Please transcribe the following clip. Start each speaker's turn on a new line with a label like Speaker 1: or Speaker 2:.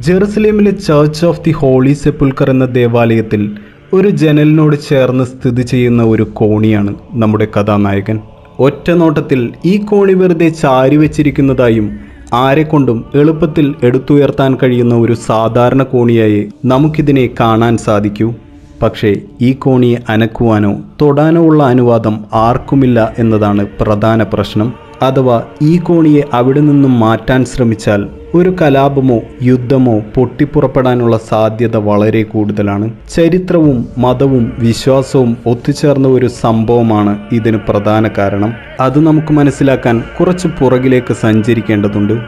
Speaker 1: ജെറുസലേമിലെ Church of the Holy Sepulchre എന്ന ദേവാലയത്തിൽ ഒരു ജനലിനോട് ചേർന്ന് സ്ഥിതി ചെയ്യുന്ന ഒരു കോണിയാണ് നമ്മുടെ കഥാനായകൻ ഒറ്റ നോട്ടത്തിൽ ഈ കോണി വെറുതെ ചാരി വെച്ചിരിക്കുന്നതായും ആരെക്കൊണ്ടും എളുപ്പത്തിൽ എടുത്തുയർത്താൻ കഴിയുന്ന ഒരു സാധാരണ കോണിയായി നമുക്കിതിനെ കാണാൻ സാധിക്കൂ പക്ഷേ ഈ കോണിയെ അനക്കുവാനോ തൊടാനോ ഉള്ള അനുവാദം ആർക്കുമില്ല എന്നതാണ് പ്രധാന പ്രശ്നം അഥവാ ഈ കോണിയെ അവിടെ നിന്നും മാറ്റാൻ ശ്രമിച്ചാൽ ഒരു കലാപമോ യുദ്ധമോ പൊട്ടിപ്പുറപ്പെടാനുള്ള സാധ്യത വളരെ കൂടുതലാണ് ചരിത്രവും മതവും വിശ്വാസവും ഒത്തുചേർന്ന ഒരു സംഭവമാണ് ഇതിന് പ്രധാന കാരണം അത് നമുക്ക് മനസ്സിലാക്കാൻ കുറച്ച് പുറകിലേക്ക് സഞ്ചരിക്കേണ്ടതുണ്ട്